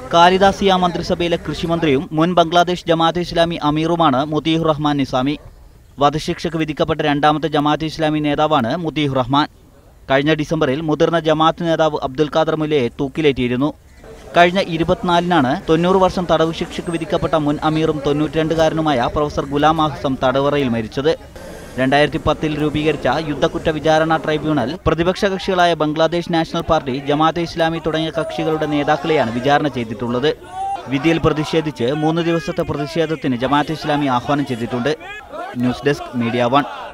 കാലിദാസിയ മന്ത്രിസഭയിലെ കൃഷിമന്ത്രിയും മുൻ ബംഗ്ലാദേശ് ജമാഅത്തെ ഇസ്ലാമി അമീറുമാണ് മുത്തീഹുർ റഹ്മാൻ നിസാമി വധശിക്ഷയ്ക്ക് വിധിക്കപ്പെട്ട രണ്ടാമത്തെ ജമാഅത്തെ ഇസ്ലാമി നേതാവാണ് മുത്തീഹുർ റഹ്മാൻ കഴിഞ്ഞ ഡിസംബറിൽ മുതിർന്ന ജമാഅത്ത് നേതാവ് അബ്ദുൽ ഖാദർ മുല്ലയെ തൂക്കിലേറ്റിയിരുന്നു കഴിഞ്ഞ ഇരുപത്തിനാലിനാണ് തൊണ്ണൂറ് വർഷം തടവ് ശിക്ഷയ്ക്ക് വിധിക്കപ്പെട്ട മുൻ അമീറും തൊണ്ണൂറ്റിരണ്ടുകാരനുമായ പ്രൊഫസർ ഗുലാം ആഹസം തടവറയിൽ മരിച്ചത് രണ്ടായിരത്തി പത്തിൽ രൂപീകരിച്ച യുദ്ധക്കുറ്റ വിചാരണ ട്രൈബ്യൂണൽ പ്രതിപക്ഷ കക്ഷികളായ ബംഗ്ലാദേശ് നാഷണൽ പാർട്ടി ജമാഅത്തെ ഇസ്ലാമി തുടങ്ങിയ കക്ഷികളുടെ നേതാക്കളെയാണ് വിചാരണ ചെയ്തിട്ടുള്ളത് വിധിയിൽ പ്രതിഷേധിച്ച് മൂന്ന് ദിവസത്തെ പ്രതിഷേധത്തിന് ജമാഅത്തെ ഇസ്ലാമി ആഹ്വാനം ചെയ്തിട്ടുണ്ട് ന്യൂസ് ഡെസ്ക് മീഡിയ വൺ